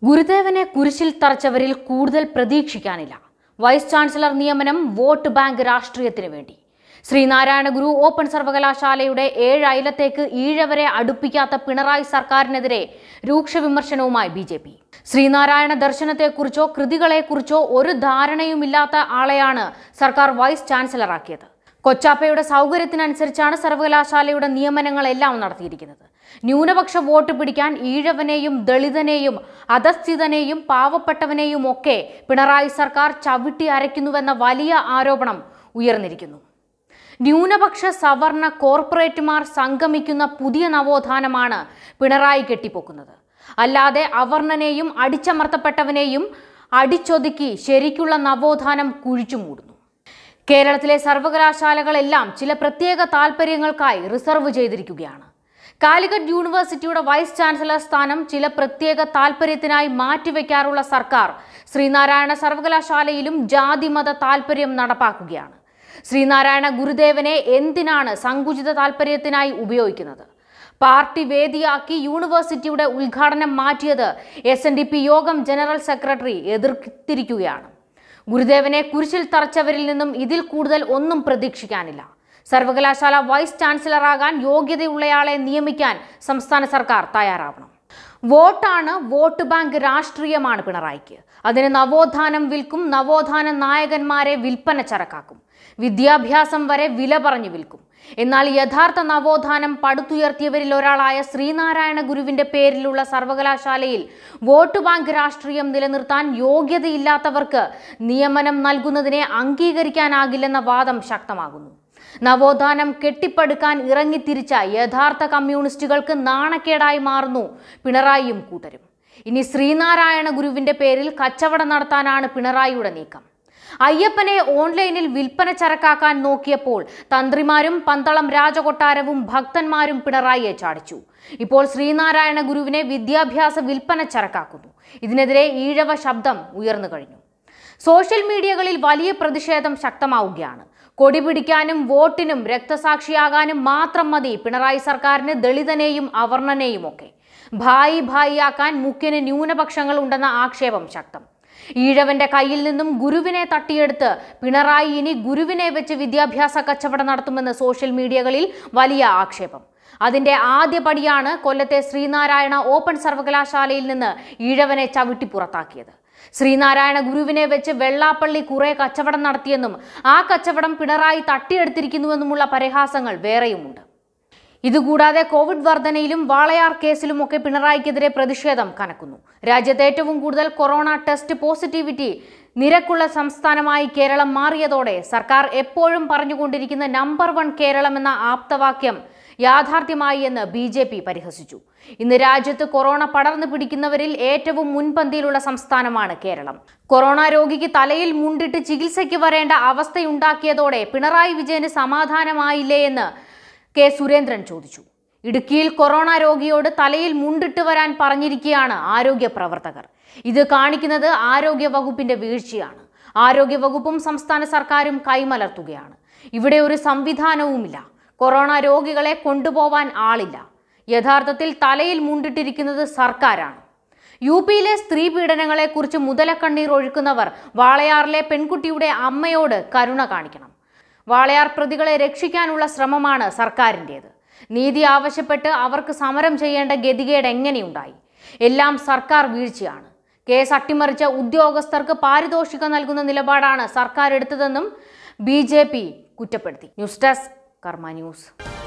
ഗുരുദേവനെ കുരിശിൽ തറച്ചവരിൽ കൂടുതൽ പ്രതീക്ഷിക്കാനില്ല വൈസ് ചാൻസലർ നിയമനം വോട്ട് ബാങ്ക് രാഷ്ട്രീയത്തിന് വേണ്ടി ശ്രീനാരായണ ഗുരു ഓപ്പൺ സർവകലാശാലയുടെ ഏഴ് അയലത്തേക്ക് ഈഴവരെ അടുപ്പിക്കാത്ത പിണറായി സർക്കാരിനെതിരെ രൂക്ഷ വിമർശനവുമായി ബി ജെ പി ശ്രീനാരായണ ദർശനത്തെക്കുറിച്ചോ കൃതികളെക്കുറിച്ചോ ഒരു ധാരണയുമില്ലാത്ത ആളെയാണ് സർക്കാർ വൈസ് ചാൻസലറാക്കിയത് കൊച്ചാപ്പയുടെ സൗകര്യത്തിനനുസരിച്ചാണ് സർവകലാശാലയുടെ നിയമനങ്ങളെല്ലാം നടത്തിയിരിക്കുന്നത് ന്യൂനപക്ഷ വോട്ട് പിടിക്കാൻ ഈഴവനെയും ദളിതനെയും അധസ്ഥിതനെയും പാവപ്പെട്ടവനെയും ഒക്കെ പിണറായി സർക്കാർ ചവിട്ടി അരയ്ക്കുന്നുവെന്ന വലിയ ആരോപണം ഉയർന്നിരിക്കുന്നു ന്യൂനപക്ഷ സവർണ കോർപ്പറേറ്റുമാർ സംഗമിക്കുന്ന പുതിയ നവോത്ഥാനമാണ് പിണറായി കെട്ടിപ്പൊക്കുന്നത് അല്ലാതെ അവർണനെയും അടിച്ചമർത്തപ്പെട്ടവനെയും അടിച്ചൊതുക്കി ശരിക്കുള്ള നവോത്ഥാനം കുഴിച്ചു മൂടുന്നു കേരളത്തിലെ സർവകലാശാലകളെല്ലാം ചില പ്രത്യേക താൽപ്പര്യങ്ങൾക്കായി റിസർവ് ചെയ്തിരിക്കുകയാണ് കാലിക്കറ്റ് യൂണിവേഴ്സിറ്റിയുടെ വൈസ് ചാൻസലർ സ്ഥാനം ചില പ്രത്യേക താൽപ്പര്യത്തിനായി മാറ്റിവെക്കാറുള്ള സർക്കാർ ശ്രീനാരായണ സർവകലാശാലയിലും ജാതിമത താൽപ്പര്യം നടപ്പാക്കുകയാണ് ശ്രീനാരായണ ഗുരുദേവനെ എന്തിനാണ് സങ്കുചിത താൽപ്പര്യത്തിനായി ഉപയോഗിക്കുന്നത് പാർട്ടി വേദിയാക്കി യൂണിവേഴ്സിറ്റിയുടെ ഉദ്ഘാടനം മാറ്റിയത് S N D P Yogam general secretary എതിർത്തിരിക്കുകയാണ് ഗുരുദേവനെ കുരിശിൽ തറച്ചവരിൽ നിന്നും ഇതിൽ കൂടുതൽ ഒന്നും പ്രതീക്ഷിക്കാനില്ല സർവകലാശാല വൈസ് ചാൻസലറാകാൻ യോഗ്യതയുള്ളയാളെ നിയമിക്കാൻ സംസ്ഥാന സർക്കാർ തയ്യാറാവണം വോട്ടാണ് വോട്ട് ബാങ്ക് രാഷ്ട്രീയമാണ് പിണറായിക്ക് അതിന് നവോത്ഥാനം വിൽക്കും നവോത്ഥാന നായകന്മാരെ വിൽപ്പന ചരക്കാക്കും വിദ്യാഭ്യാസം വരെ വില പറഞ്ഞു വിൽക്കും എന്നാൽ യഥാർത്ഥ നവോത്ഥാനം പടുത്തുയർത്തിയവരിൽ ഒരാളായ ശ്രീനാരായണ ഗുരുവിന്റെ പേരിലുള്ള സർവകലാശാലയിൽ വോട്ട് ബാങ്ക് രാഷ്ട്രീയം നിലനിർത്താൻ യോഗ്യതയില്ലാത്തവർക്ക് നിയമനം നൽകുന്നതിനെ അംഗീകരിക്കാനാകില്ലെന്ന വാദം ശക്തമാകുന്നു നവോത്ഥാനം കെട്ടിപ്പടുക്കാൻ ഇറങ്ങിത്തിരിച്ച യഥാർത്ഥ കമ്മ്യൂണിസ്റ്റുകൾക്ക് നാണക്കേടായി മാറുന്നു പിണറായിയും കൂട്ടരും ഇനി ശ്രീനാരായണ ഗുരുവിന്റെ പേരിൽ കച്ചവടം നടത്താനാണ് പിണറായിയുടെ നീക്കം അയ്യപ്പനെ ഓൺലൈനിൽ വിൽപ്പന ചരക്കാക്കാൻ നോക്കിയപ്പോൾ തന്ത്രിമാരും പന്തളം രാജകൊട്ടാരവും ഭക്തന്മാരും പിണറായിയെ ചാടിച്ചു ഇപ്പോൾ ശ്രീനാരായണ ഗുരുവിനെ വിദ്യാഭ്യാസ വിൽപ്പന ചരക്കാക്കുന്നു ഇതിനെതിരെ ഈഴവ ശബ്ദം ഉയർന്നു കഴിഞ്ഞു സോഷ്യൽ മീഡിയകളിൽ വലിയ പ്രതിഷേധം ശക്തമാവുകയാണ് കൊടി പിടിക്കാനും വോട്ടിനും രക്തസാക്ഷിയാകാനും മാത്രം മതി പിണറായി സർക്കാരിന് ദളിതനെയും അവർണനെയും ഒക്കെ ഭായി ഭായിയാക്കാൻ മുഖ്യന് ന്യൂനപക്ഷങ്ങൾ ഉണ്ടെന്ന ആക്ഷേപം ശക്തം ഈഴവന്റെ കയ്യിൽ നിന്നും ഗുരുവിനെ തട്ടിയെടുത്ത് പിണറായി ഇനി ഗുരുവിനെ വെച്ച് വിദ്യാഭ്യാസ കച്ചവടം നടത്തുമെന്ന് സോഷ്യൽ മീഡിയകളിൽ വലിയ ആക്ഷേപം അതിന്റെ ആദ്യ പടിയാണ് കൊല്ലത്തെ ശ്രീനാരായണ ഓപ്പൺ സർവകലാശാലയിൽ നിന്ന് ഈഴവനെ ചവിട്ടി പുറത്താക്കിയത് ശ്രീനാരായണ ഗുരുവിനെ വെച്ച് വെള്ളാപ്പള്ളി കുറെ കച്ചവടം നടത്തിയെന്നും ആ കച്ചവടം പിണറായി തട്ടിയെടുത്തിരിക്കുന്നുവെന്നുമുള്ള പരിഹാസങ്ങൾ വേറെയുമുണ്ട് ഇതുകൂടാതെ കോവിഡ് വർധനയിലും വാളയാർ കേസിലുമൊക്കെ പിണറായിക്കെതിരെ പ്രതിഷേധം കനക്കുന്നു രാജ്യത്ത് ഏറ്റവും കൂടുതൽ കൊറോണ ടെസ്റ്റ് പോസിറ്റിവിറ്റി നിരക്കുള്ള സംസ്ഥാനമായി കേരളം മാറിയതോടെ സർക്കാർ എപ്പോഴും പറഞ്ഞുകൊണ്ടിരിക്കുന്ന നമ്പർ വൺ കേരളം എന്ന ആപ്തവാക്യം യാഥാർത്ഥ്യമായി എന്ന് ബി ജെ പി പരിഹസിച്ചു ഇന്ന് രാജ്യത്ത് കൊറോണ പടർന്നു പിടിക്കുന്നവരിൽ ഏറ്റവും മുൻപന്തിയിലുള്ള സംസ്ഥാനമാണ് കേരളം കൊറോണ രോഗിക്ക് തലയിൽ മുണ്ടിട്ട് ചികിത്സയ്ക്ക് വരേണ്ട അവസ്ഥയുണ്ടാക്കിയതോടെ പിണറായി വിജയന് സമാധാനമായില്ലേ എന്ന് കെ സുരേന്ദ്രൻ ചോദിച്ചു ഇടുക്കിയിൽ കൊറോണ രോഗിയോട് തലയിൽ മുണ്ടിട്ട് വരാൻ പറഞ്ഞിരിക്കുകയാണ് ആരോഗ്യ പ്രവർത്തകർ ഇത് കാണിക്കുന്നത് ആരോഗ്യ വകുപ്പിന്റെ വീഴ്ചയാണ് ആരോഗ്യ വകുപ്പും സംസ്ഥാന സർക്കാരും കൈമലർത്തുകയാണ് ഇവിടെ ഒരു സംവിധാനവുമില്ല കൊറോണ രോഗികളെ കൊണ്ടുപോവാൻ ആളില്ല യഥാർത്ഥത്തിൽ തലയിൽ മുണ്ടിട്ടിരിക്കുന്നത് സർക്കാരാണ് യു പിയിലെ സ്ത്രീ പീഡനങ്ങളെക്കുറിച്ച് മുതലക്കണ്ണീർ ഒഴുക്കുന്നവർ വാളയാറിലെ പെൺകുട്ടിയുടെ അമ്മയോട് കരുണ കാണിക്കണം വാളയാർ പ്രതികളെ രക്ഷിക്കാനുള്ള ശ്രമമാണ് സർക്കാരിൻ്റേത് നീതി ആവശ്യപ്പെട്ട് അവർക്ക് സമരം ചെയ്യേണ്ട ഗതികേട് എങ്ങനെയുണ്ടായി എല്ലാം സർക്കാർ വീഴ്ചയാണ് കേസ് അട്ടിമറിച്ച ഉദ്യോഗസ്ഥർക്ക് പാരിതോഷികം നൽകുന്ന നിലപാടാണ് സർക്കാർ എടുത്തതെന്നും ബി കുറ്റപ്പെടുത്തി ന്യൂസ് ഡെസ്ക് കർമ്മ ന്യൂസ്